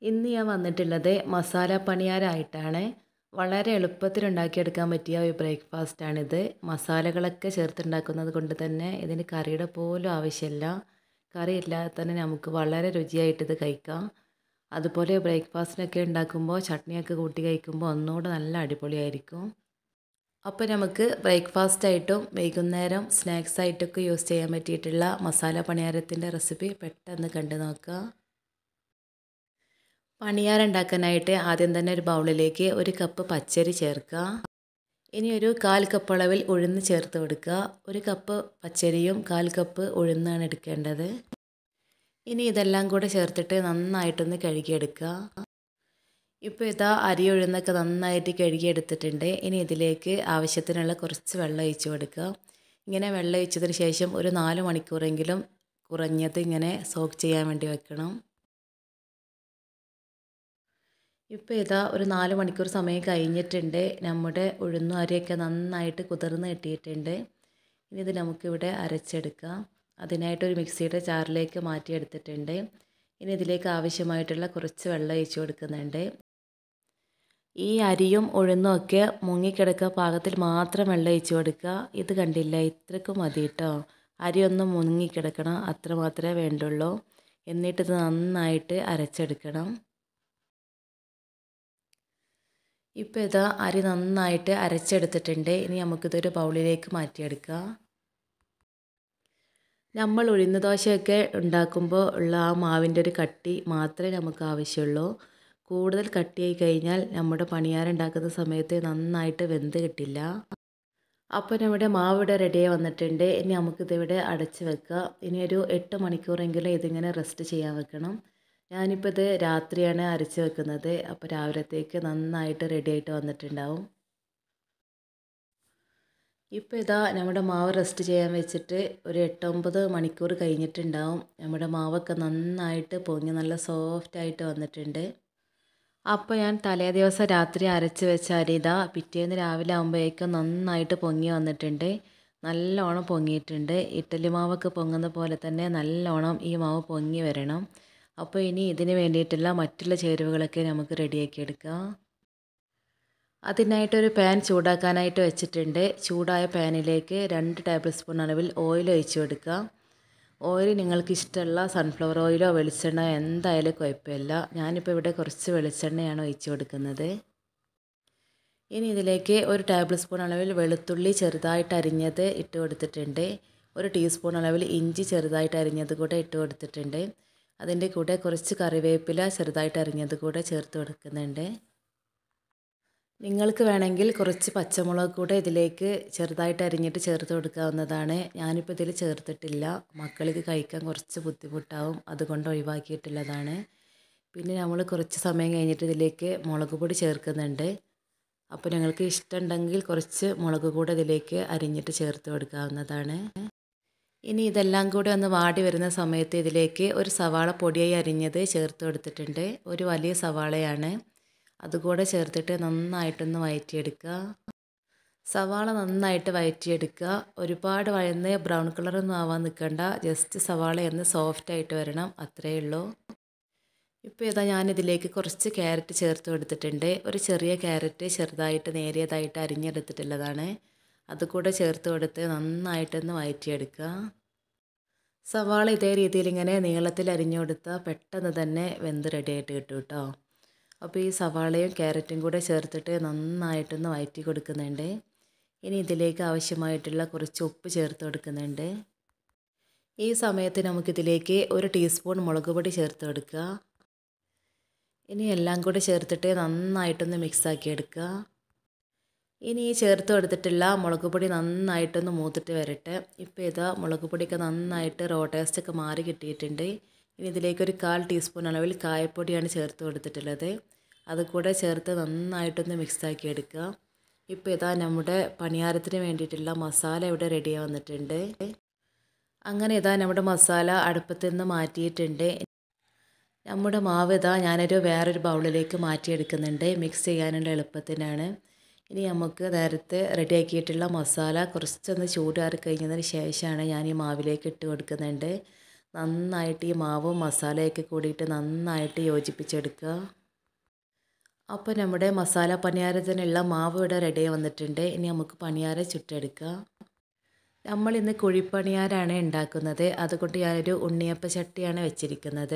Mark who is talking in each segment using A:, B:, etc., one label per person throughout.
A: ഇന്ന് ഞാൻ വന്നിട്ടുള്ളത് മസാല പണിയാരമായിട്ടാണ് വളരെ എളുപ്പത്തിൽ ഉണ്ടാക്കിയെടുക്കാൻ പറ്റിയ ഒരു ബ്രേക്ക്ഫാസ്റ്റാണിത് മസാലകളൊക്കെ ചേർത്തുണ്ടാക്കുന്നത് കൊണ്ട് തന്നെ ഇതിന് കറിയുടെ പോലും ആവശ്യമില്ല കറി ഇല്ലാതെ തന്നെ നമുക്ക് വളരെ രുചിയായിട്ട് ഇത് കഴിക്കാം അതുപോലെ ബ്രേക്ക്ഫാസ്റ്റിനൊക്കെ ഉണ്ടാക്കുമ്പോൾ ചട്നിയൊക്കെ കൂട്ടി കഴിക്കുമ്പോൾ ഒന്നുകൂടെ നല്ല അടിപൊളിയായിരിക്കും അപ്പോൾ നമുക്ക് ബ്രേക്ക്ഫാസ്റ്റ് ആയിട്ടും വൈകുന്നേരം സ്നാക്സ് ആയിട്ടൊക്കെ യൂസ് ചെയ്യാൻ പറ്റിയിട്ടുള്ള മസാല പണിയാരത്തിൻ്റെ റെസിപ്പി പെട്ടെന്ന് കണ്ടു നോക്കുക പണിയാരം ഉണ്ടാക്കാനായിട്ട് ആദ്യം തന്നെ ഒരു ബൗളിലേക്ക് ഒരു കപ്പ് പച്ചരി ചേർക്കുക ഇനി ഒരു കാൽ കപ്പ് അളവിൽ ഉഴുന്ന് ചേർത്ത് കൊടുക്കുക ഒരു കപ്പ് പച്ചരിയും കാൽ കപ്പ് ഉഴുന്നാണ് എടുക്കേണ്ടത് ഇനി ഇതെല്ലാം കൂടെ ചേർത്തിട്ട് നന്നായിട്ടൊന്ന് കഴുകിയെടുക്കുക ഇപ്പോൾ ഇതാ അരി ഉഴുന്നൊക്കെ നന്നായിട്ട് കഴുകിയെടുത്തിട്ടുണ്ട് ഇനി ഇതിലേക്ക് ആവശ്യത്തിനുള്ള കുറച്ച് വെള്ളം ഒഴിച്ച് കൊടുക്കുക ഇങ്ങനെ വെള്ളം ഒഴിച്ചതിന് ശേഷം ഒരു നാല് മണിക്കൂറെങ്കിലും കുറഞ്ഞത് ഇങ്ങനെ സോക്ക് ചെയ്യാൻ വേണ്ടി വെക്കണം ഇപ്പോൾ ഇതാ ഒരു നാല് മണിക്കൂർ സമയം കഴിഞ്ഞിട്ടുണ്ട് നമ്മുടെ ഉഴുന്നും അരിയൊക്കെ നന്നായിട്ട് കുതിർന്ന് കിട്ടിയിട്ടുണ്ട് ഇനി ഇത് നമുക്കിവിടെ അരച്ചെടുക്കാം അതിനായിട്ടൊരു മിക്സിയുടെ ചാറിലേക്ക് മാറ്റിയെടുത്തിട്ടുണ്ട് ഇനി ഇതിലേക്ക് ആവശ്യമായിട്ടുള്ള കുറച്ച് വെള്ളം ഒഴിച്ച് കൊടുക്കുന്നുണ്ട് ഈ അരിയും ഉഴുന്നും ഒക്കെ മുങ്ങിക്കിടക്കുക പാകത്തിൽ മാത്രം വെള്ളം ഒഴിച്ച് കൊടുക്കുക ഇത് കണ്ടില്ല ഇത്രയ്ക്ക് മതി കേട്ടോ അരി ഒന്ന് മുങ്ങിക്കിടക്കണം അത്ര മാത്രമേ വേണ്ടുള്ളൂ എന്നിട്ടിത് നന്നായിട്ട് അരച്ചെടുക്കണം ഇപ്പോൾ ഇതാ അരി നന്നായിട്ട് അരച്ചെടുത്തിട്ടുണ്ട് ഇനി നമുക്കിതൊരു ബൗളിലേക്ക് മാറ്റിയെടുക്കാം നമ്മൾ ഉഴുന്ന് ദോശയൊക്കെ ഉണ്ടാക്കുമ്പോൾ ഉള്ള ആ മാവിൻ്റെ ഒരു കട്ടി മാത്രമേ നമുക്ക് ആവശ്യമുള്ളൂ കൂടുതൽ കട്ടിയായി കഴിഞ്ഞാൽ നമ്മുടെ പണിയാരം ഉണ്ടാക്കുന്ന സമയത്ത് നന്നായിട്ട് വെന്ത് കിട്ടില്ല അപ്പോൾ നമ്മുടെ മാവ് ഇവിടെ റെഡിയായി വന്നിട്ടുണ്ട് ഇനി നമുക്കിതിവിടെ അടച്ച് വെക്കുക ഇനി ഒരു എട്ട് മണിക്കൂറെങ്കിലും ഇതിങ്ങനെ റെസ്റ്റ് ചെയ്യാൻ വെക്കണം ഞാനിപ്പോൾ ഇത് രാത്രിയാണ് അരച്ച് വെക്കുന്നത് അപ്പോൾ രാവിലത്തേക്ക് നന്നായിട്ട് റെഡി ആയിട്ട് വന്നിട്ടുണ്ടാവും ഇപ്പോൾ ഇതാ നമ്മുടെ മാവ് റെസ്റ്റ് ചെയ്യാൻ വെച്ചിട്ട് ഒരു എട്ടൊമ്പത് മണിക്കൂർ കഴിഞ്ഞിട്ടുണ്ടാവും നമ്മുടെ മാവൊക്കെ നന്നായിട്ട് പൊങ്ങി നല്ല സോഫ്റ്റായിട്ട് വന്നിട്ടുണ്ട് അപ്പോൾ ഞാൻ തലേ ദിവസം രാത്രി അരച്ച് വെച്ച അരി ഇതാ പിറ്റേന്ന് രാവിലെ ആകുമ്പോഴേക്കും നന്നായിട്ട് പൊങ്ങി വന്നിട്ടുണ്ട് നല്ലോണം പൊങ്ങിയിട്ടുണ്ട് ഇഡ്ഡലി മാവൊക്കെ പൊങ്ങുന്ന പോലെ തന്നെ നല്ലോണം ഈ മാവ് പൊങ്ങി വരണം അപ്പോൾ ഇനി ഇതിന് വേണ്ടിയിട്ടുള്ള മറ്റുള്ള ചേരുവകളൊക്കെ നമുക്ക് റെഡിയാക്കി എടുക്കാം അതിനായിട്ടൊരു പാൻ ചൂടാക്കാനായിട്ട് വെച്ചിട്ടുണ്ട് ചൂടായ പാനിലേക്ക് രണ്ട് ടേബിൾ സ്പൂൺ അളവിൽ ഓയിൽ ഒഴിച്ച് കൊടുക്കുക ഓയിൽ നിങ്ങൾക്ക് ഇഷ്ടമുള്ള സൺഫ്ലവർ ഓയിലോ വെളിച്ചെണ്ണ എന്തായാലും കുഴപ്പമില്ല ഞാനിപ്പോൾ ഇവിടെ കുറച്ച് വെളിച്ചെണ്ണയാണ് ഒഴിച്ച് കൊടുക്കുന്നത് ഇനി ഇതിലേക്ക് ഒരു ടേബിൾ സ്പൂൺ അളവിൽ വെളുത്തുള്ളി ചെറുതായിട്ട് അരിഞ്ഞത് ഇട്ട് കൊടുത്തിട്ടുണ്ട് ഒരു ടീസ്പൂൺ അളവിൽ ഇഞ്ചി ചെറുതായിട്ട് അരിഞ്ഞത് കൂടെ ഇട്ട് കൊടുത്തിട്ടുണ്ട് അതിൻ്റെ കൂടെ കുറച്ച് കറിവേപ്പില ചെറുതായിട്ട് അരിഞ്ഞത് കൂടെ ചേർത്ത് കൊടുക്കുന്നുണ്ട് നിങ്ങൾക്ക് വേണമെങ്കിൽ കുറച്ച് പച്ചമുളക് കൂടെ ഇതിലേക്ക് ചെറുതായിട്ട് അരിഞ്ഞിട്ട് ചേർത്ത് കൊടുക്കാവുന്നതാണ് ഞാനിപ്പോൾ ഇതിൽ ചേർത്തിട്ടില്ല മക്കൾക്ക് കഴിക്കാൻ കുറച്ച് ബുദ്ധിമുട്ടാവും അതുകൊണ്ട് ഒഴിവാക്കിയിട്ടുള്ളതാണ് പിന്നെ നമ്മൾ കുറച്ച് സമയം കഴിഞ്ഞിട്ട് ഇതിലേക്ക് മുളക് പൊടി ചേർക്കുന്നുണ്ട് അപ്പോൾ ഞങ്ങൾക്ക് ഇഷ്ടമുണ്ടെങ്കിൽ കുറച്ച് മുളക് കൂടെ ഇതിലേക്ക് അരിഞ്ഞിട്ട് ചേർത്ത് കൊടുക്കാവുന്നതാണ് ഇനി ഇതെല്ലാം കൂടെ ഒന്ന് വാടി വരുന്ന സമയത്ത് ഇതിലേക്ക് ഒരു സവാള പൊടിയായി അരിഞ്ഞത് ചേർത്ത് കൊടുത്തിട്ടുണ്ട് ഒരു വലിയ സവാളയാണ് അതുകൂടെ ചേർത്തിട്ട് നന്നായിട്ടൊന്ന് വഴറ്റിയെടുക്കുക സവാള നന്നായിട്ട് വഴറ്റിയെടുക്കുക ഒരുപാട് വഴന്ന് ബ്രൗൺ കളറൊന്നും ആവാൻ നിൽക്കണ്ട ജസ്റ്റ് സവാള ഒന്ന് സോഫ്റ്റായിട്ട് വരണം അത്രയേ ഉള്ളൂ ഇപ്പോൾ ഇതാ ഞാനിതിലേക്ക് കുറച്ച് ക്യാരറ്റ് ചേർത്ത് കൊടുത്തിട്ടുണ്ട് ഒരു ചെറിയ ക്യാരറ്റ് ചെറുതായിട്ട് നേരിയതായിട്ട് അരിഞ്ഞെടുത്തിട്ടുള്ളതാണ് അതുകൂടെ ചേർത്ത് കൊടുത്ത് നന്നായിട്ടൊന്ന് വഴറ്റിയെടുക്കുക സവാള ഇതേ രീതിയിൽ ഇങ്ങനെ നീളത്തിൽ അരിഞ്ഞു കൊടുത്താൽ പെട്ടെന്ന് തന്നെ വെന്ത് റെഡിയായിട്ട് കിട്ടും കേട്ടോ അപ്പോൾ ഈ സവാളയും ക്യാരറ്റും കൂടെ ചേർത്തിട്ട് നന്നായിട്ടൊന്ന് വഴറ്റി കൊടുക്കുന്നുണ്ട് ഇനി ഇതിലേക്ക് ആവശ്യമായിട്ടുള്ള കുറച്ച് ഉപ്പ് ചേർത്ത് കൊടുക്കുന്നുണ്ട് ഈ സമയത്ത് നമുക്കിതിലേക്ക് ഒരു ടീസ്പൂൺ മുളക് പൊടി ചേർത്ത് കൊടുക്കുക ഇനി എല്ലാം കൂടെ ചേർത്തിട്ട് നന്നായിട്ടൊന്ന് മിക്സാക്കി എടുക്കുക ഇനി ഈ ചേർത്ത് കൊടുത്തിട്ടുള്ള മുളക് പൊടി നന്നായിട്ടൊന്ന് മൂത്തിട്ട് വരട്ടെ ഇപ്പോൾ ഇതാ മുളക് പൊടിയൊക്കെ നന്നായിട്ട് റോ ടേസ്റ്റൊക്കെ മാറി കിട്ടിയിട്ടുണ്ട് ഇനി ഇതിലേക്ക് ഒരു കാൽ ടീസ്പൂൺ അളവിൽ കായപ്പൊടിയാണ് ചേർത്ത് കൊടുത്തിട്ടുള്ളത് അത് കൂടെ ചേർത്ത് നന്നായിട്ടൊന്ന് മിക്സാക്കി എടുക്കുക ഇപ്പോൾ ഇതാ നമ്മുടെ പണിയാരത്തിന് വേണ്ടിയിട്ടുള്ള മസാല ഇവിടെ റെഡി വന്നിട്ടുണ്ട് അങ്ങനെ ഇതാ നമ്മുടെ മസാല അടുപ്പത്ത് നിന്ന് മാറ്റിയിട്ടുണ്ട് നമ്മുടെ മാവ് ഇതാ ഞാനൊരു വേറൊരു ബൗളിലേക്ക് മാറ്റിയെടുക്കുന്നുണ്ട് മിക്സ് ചെയ്യാനുള്ള എളുപ്പത്തിനാണ് ഇനി നമുക്ക് നേരത്തെ റെഡിയാക്കിയിട്ടുള്ള മസാല കുറച്ചൊന്ന് ചൂടാറി കഴിഞ്ഞതിന് ശേഷമാണ് ഞാൻ ഈ മാവിലേക്ക് ഇട്ട് കൊടുക്കുന്നുണ്ട് നന്നായിട്ട് ഈ മാവും മസാലയൊക്കെ കൂടിയിട്ട് നന്നായിട്ട് യോജിപ്പിച്ചെടുക്കുക അപ്പോൾ നമ്മുടെ മസാല പണിയാരത്തിനുള്ള മാവ് ഇവിടെ റെഡി വന്നിട്ടുണ്ട് ഇനി നമുക്ക് പണിയാരം ചുട്ടെടുക്കാം നമ്മൾ ഇന്ന് കുഴിപ്പണിയാരാണ് ഉണ്ടാക്കുന്നത് അതുകൊണ്ട് ഞാനൊരു ഉണ്ണിയപ്പ ചട്ടിയാണ് വെച്ചിരിക്കുന്നത്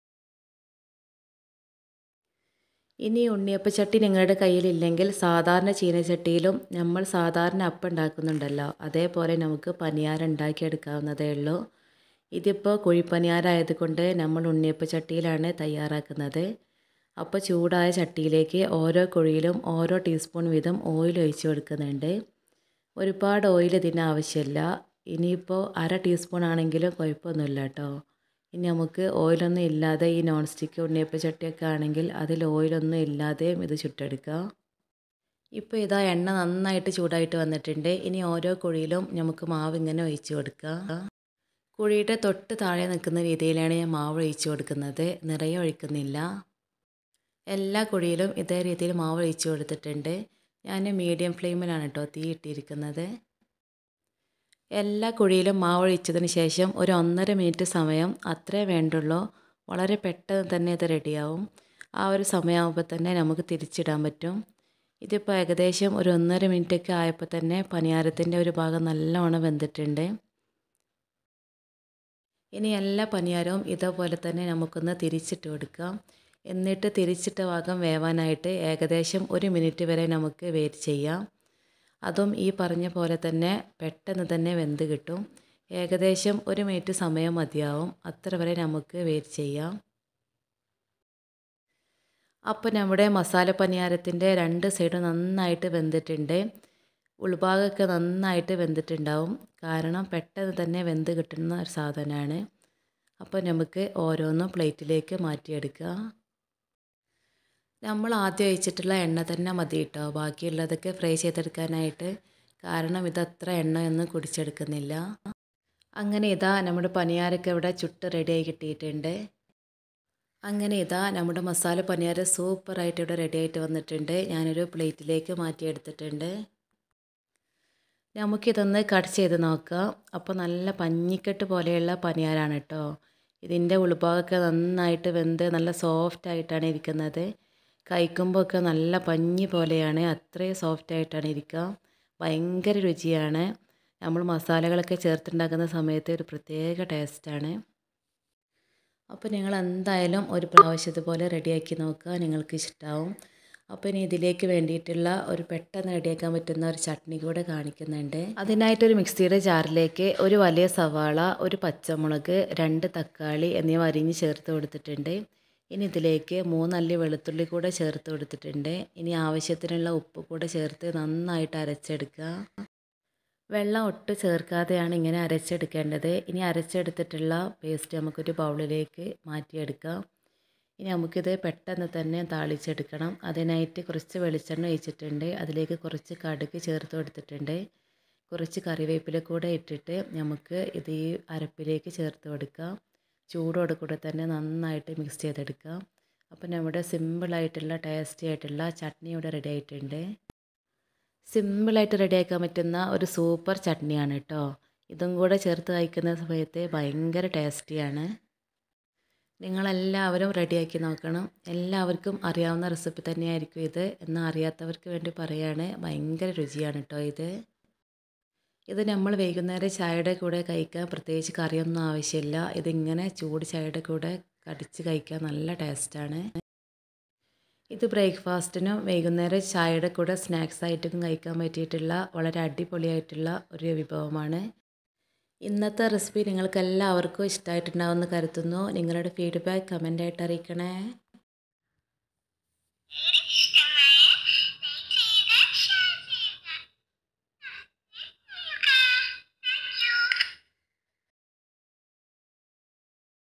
A: ഇനി ഉണ്ണിയപ്പ ചട്ടി നിങ്ങളുടെ കയ്യിലില്ലെങ്കിൽ സാധാരണ ചീനച്ചട്ടിയിലും നമ്മൾ സാധാരണ അപ്പം ഉണ്ടാക്കുന്നുണ്ടല്ലോ അതേപോലെ നമുക്ക് പനിയാരം ഉണ്ടാക്കിയെടുക്കാവുന്നതേ ഉള്ളൂ ഇതിപ്പോൾ കുഴിപ്പനിയാരായതുകൊണ്ട് നമ്മൾ ഉണ്ണിയപ്പ ചട്ടിയിലാണ് തയ്യാറാക്കുന്നത് അപ്പോൾ ചൂടായ ചട്ടിയിലേക്ക് ഓരോ കുഴിയിലും ഓരോ ടീസ്പൂൺ വീതം ഓയിൽ ഒഴിച്ച് കൊടുക്കുന്നുണ്ട് ഒരുപാട് ഓയിൽ ഇതിന് ആവശ്യമില്ല ഇനിയിപ്പോൾ അര ടീസ്പൂൺ ആണെങ്കിലും കുഴപ്പമൊന്നുമില്ല കേട്ടോ ഇനി നമുക്ക് ഓയിലൊന്നും ഇല്ലാതെ ഈ നോൺ സ്റ്റിക്ക് ഉണ്ണിയപ്പ ചട്ടിയൊക്കെ ആണെങ്കിൽ അതിൽ ഓയിലൊന്നും ഇല്ലാതെയും ഇത് ചുട്ടെടുക്കാം ഇപ്പോൾ ഇതാ എണ്ണ നന്നായിട്ട് ചൂടായിട്ട് വന്നിട്ടുണ്ട് ഇനി ഓരോ കുഴിയിലും നമുക്ക് മാവ് ഇങ്ങനെ ഒഴിച്ച് കൊടുക്കാം കുഴിയുടെ തൊട്ട് താഴെ നിൽക്കുന്ന രീതിയിലാണ് ഞാൻ മാവ് ഒഴിച്ച് കൊടുക്കുന്നത് നിറയെ ഒഴിക്കുന്നില്ല എല്ലാ കുഴിയിലും ഇതേ രീതിയിൽ മാവ് ഒഴിച്ച് കൊടുത്തിട്ടുണ്ട് ഞാൻ മീഡിയം ഫ്ലെയിമിലാണ് കേട്ടോ തീ ഇട്ടിരിക്കുന്നത് എല്ലാ കുഴിയിലും മാവ് ഒഴിച്ചതിന് ശേഷം ഒരു ഒന്നര മിനിറ്റ് സമയം അത്രേ വേണ്ടുള്ളൂ വളരെ പെട്ടെന്ന് തന്നെ ഇത് റെഡിയാവും ആ ഒരു സമയമാകുമ്പോൾ തന്നെ നമുക്ക് തിരിച്ചിടാൻ പറ്റും ഇതിപ്പോൾ ഏകദേശം ഒരു ഒന്നര മിനിറ്റൊക്കെ ആയപ്പോൾ തന്നെ പനിയാരത്തിൻ്റെ ഒരു ഭാഗം നല്ലവണ്ണം വെന്തിട്ടുണ്ട് ഇനി എല്ലാ പനിയാരവും ഇതേപോലെ തന്നെ നമുക്കൊന്ന് തിരിച്ചിട്ട് കൊടുക്കാം എന്നിട്ട് തിരിച്ചിട്ട ഭാഗം വേവാനായിട്ട് ഏകദേശം ഒരു മിനിറ്റ് വരെ നമുക്ക് വെയിറ്റ് ചെയ്യാം അതും ഈ പറഞ്ഞ പോലെ തന്നെ പെട്ടെന്ന് തന്നെ വെന്ത് കിട്ടും ഏകദേശം ഒരു മിനിറ്റ് സമയം മതിയാവും അത്ര വരെ നമുക്ക് വെയിറ്റ് ചെയ്യാം അപ്പോൾ നമ്മുടെ മസാല പനിയാരത്തിൻ്റെ രണ്ട് സൈഡും നന്നായിട്ട് വെന്തിട്ടുണ്ട് ഉൾഭാഗമൊക്കെ നന്നായിട്ട് വെന്തിട്ടുണ്ടാവും കാരണം പെട്ടെന്ന് തന്നെ വെന്ത് കിട്ടുന്ന ഒരു സാധനമാണ് അപ്പോൾ നമുക്ക് ഓരോന്നും പ്ലേറ്റിലേക്ക് മാറ്റിയെടുക്കുക നമ്മൾ ആദ്യം ഒഴിച്ചിട്ടുള്ള എണ്ണ തന്നെ മതി കേട്ടോ ബാക്കിയുള്ളതൊക്കെ ഫ്രൈ ചെയ്തെടുക്കാനായിട്ട് കാരണം ഇതത്ര എണ്ണയൊന്നും കുടിച്ചെടുക്കുന്നില്ല അങ്ങനെ ഇതാ നമ്മുടെ പനിയാരൊക്കെ ഇവിടെ ചുട്ട് റെഡിയായി കിട്ടിയിട്ടുണ്ട് അങ്ങനെ ഇതാ നമ്മുടെ മസാല പനിയാര സൂപ്പറായിട്ട് ഇവിടെ റെഡി ആയിട്ട് വന്നിട്ടുണ്ട് ഞാനൊരു പ്ലേറ്റിലേക്ക് മാറ്റിയെടുത്തിട്ടുണ്ട് നമുക്കിതൊന്ന് കട്ട് ചെയ്ത് നോക്കാം അപ്പോൾ നല്ല പഞ്ഞിക്കെട്ട് പോലെയുള്ള പനിയാരാണ് കേട്ടോ ഇതിൻ്റെ ഉൾഭാഗമൊക്കെ നന്നായിട്ട് വെന്ത് നല്ല സോഫ്റ്റ് ആയിട്ടാണ് ഇരിക്കുന്നത് കഴിക്കുമ്പോൾ ഒക്കെ നല്ല പഞ്ഞി പോലെയാണ് അത്രയും സോഫ്റ്റ് ആയിട്ടാണ് ഇരിക്കുക ഭയങ്കര രുചിയാണ് നമ്മൾ മസാലകളൊക്കെ ചേർത്തുണ്ടാക്കുന്ന സമയത്ത് ഒരു പ്രത്യേക ടേസ്റ്റാണ് അപ്പോൾ നിങ്ങൾ എന്തായാലും ഒരു പ്രാവശ്യം ഇതുപോലെ റെഡിയാക്കി നോക്കുക നിങ്ങൾക്ക് ഇഷ്ടമാവും അപ്പോൾ ഇനി ഇതിലേക്ക് വേണ്ടിയിട്ടുള്ള ഒരു പെട്ടെന്ന് റെഡിയാക്കാൻ പറ്റുന്ന ഒരു ചട്നി കൂടെ കാണിക്കുന്നുണ്ട് അതിനായിട്ടൊരു മിക്സിയുടെ ജാറിലേക്ക് ഒരു വലിയ സവാള ഒരു പച്ചമുളക് രണ്ട് തക്കാളി എന്നിവ അരിഞ്ഞ് ചേർത്ത് കൊടുത്തിട്ടുണ്ട് ഇനി ഇതിലേക്ക് മൂന്നല്ലി വെളുത്തുള്ളി കൂടെ ചേർത്ത് കൊടുത്തിട്ടുണ്ട് ഇനി ആവശ്യത്തിനുള്ള ഉപ്പ് കൂടെ ചേർത്ത് നന്നായിട്ട് അരച്ചെടുക്കുക വെള്ളം ഒട്ട് ചേർക്കാതെയാണ് ഇങ്ങനെ അരച്ചെടുക്കേണ്ടത് ഇനി അരച്ചെടുത്തിട്ടുള്ള പേസ്റ്റ് നമുക്കൊരു ബൗളിലേക്ക് മാറ്റിയെടുക്കാം ഇനി നമുക്കിത് പെട്ടെന്ന് തന്നെ താളിച്ചെടുക്കണം അതിനായിട്ട് കുറച്ച് വെളിച്ചെണ്ണ ഒഴിച്ചിട്ടുണ്ട് അതിലേക്ക് കുറച്ച് കടുക് ചേർത്ത് കൊടുത്തിട്ടുണ്ട് കുറച്ച് കറിവേപ്പില കൂടെ ഇട്ടിട്ട് നമുക്ക് ഇത് ഈ അരപ്പിലേക്ക് ചേർത്ത് കൊടുക്കാം ചൂടോട് കൂടെ തന്നെ നന്നായിട്ട് മിക്സ് ചെയ്തെടുക്കാം അപ്പോൾ നമ്മുടെ സിമ്പിളായിട്ടുള്ള ടേസ്റ്റി ആയിട്ടുള്ള ചട്നി ഇവിടെ റെഡി ആയിട്ടുണ്ട് സിമ്പിളായിട്ട് റെഡിയാക്കാൻ പറ്റുന്ന ഒരു സൂപ്പർ ചട്നിയാണ് കേട്ടോ ഇതും കൂടെ ചേർത്ത് കഴിക്കുന്ന സമയത്ത് ഭയങ്കര ടേസ്റ്റിയാണ് നിങ്ങളെല്ലാവരും റെഡിയാക്കി നോക്കണം എല്ലാവർക്കും അറിയാവുന്ന റെസിപ്പി തന്നെയായിരിക്കും ഇത് എന്നാൽ അറിയാത്തവർക്ക് വേണ്ടി പറയാണ് ഭയങ്കര രുചിയാണ് കേട്ടോ ഇത് ഇത് നമ്മൾ വൈകുന്നേരം ചായയുടെ കൂടെ കഴിക്കാൻ പ്രത്യേകിച്ച് കറിയൊന്നും ആവശ്യമില്ല ഇതിങ്ങനെ ചൂട് ചായയുടെ കൂടെ കടിച്ച് കഴിക്കാൻ നല്ല ടേസ്റ്റാണ് ഇത് ബ്രേക്ക്ഫാസ്റ്റിനും വൈകുന്നേരം ചായയുടെ കൂടെ സ്നാക്സ് ആയിട്ടും കഴിക്കാൻ പറ്റിയിട്ടുള്ള വളരെ അടിപൊളിയായിട്ടുള്ള ഒരു വിഭവമാണ് ഇന്നത്തെ റെസിപ്പി നിങ്ങൾക്ക് എല്ലാവർക്കും ഇഷ്ടമായിട്ടുണ്ടാവുമെന്ന് കരുതുന്നു നിങ്ങളുടെ ഫീഡ്ബാക്ക് കമൻ്റായിട്ട് അറിയിക്കണേ